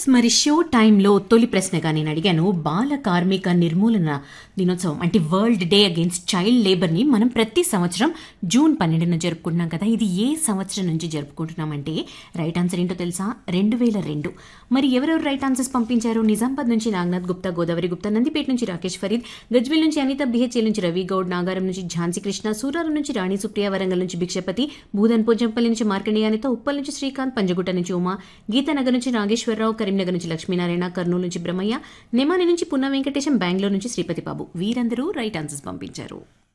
yes మరి show టైంలో తొలి ప్రశ్నగా నేను అడిగాను బాల కార్మిక నిర్మూలన దినోత్సవం అంటే world day against child labour ని మనం ప్రతి సంవత్సరం జూన్ పన్నెండున జరుపుకుంటున్నాం కదా ఇది ఏ సంవత్సరం నుంచి జరుపుకుంటున్నామంటే రైట్ ఆన్సర్ ఏంటో తెలుసా రెండు వేల రెండు మరి ఎవరెవరు రైట్ ఆన్సర్స్ పంపించారు నిజామాబాద్ నుంచి నాగనాథ్ గుప్తా గోదావరి గుప్తా నందిపేట నుంచి రాకేష్ ఫరీద్ గజ్వేల్ నుంచి అనిత బిహెచ్ఎల్ నుంచి రవి గౌడ్ నాగారం నుంచి ఝాన్సీ కృష్ణ సూరారం నుంచి రాణి సుప్రియ వరంగల్ నుంచి భిక్షపతి భూధన్ పోజంపల్లి నుంచి మార్కండేయ అనిత ఉప్పల్ నుంచి శ్రీకాంత్ పంజగుట్ట నుంచి ఉమా గీతానగర్ నుంచి నాగేశ్వరరావు కరీంనగర్ నుంచి లక్ష్మీనారాయణ కర్నూలు నుంచి బ్రహ్మయ్య నెమాని నుంచి పున్న వెంకటేశం బెంగళూరు నుంచి శ్రీపతి బాబు వీరందరూ రైట్ ఆన్సర్స్ పంపించారు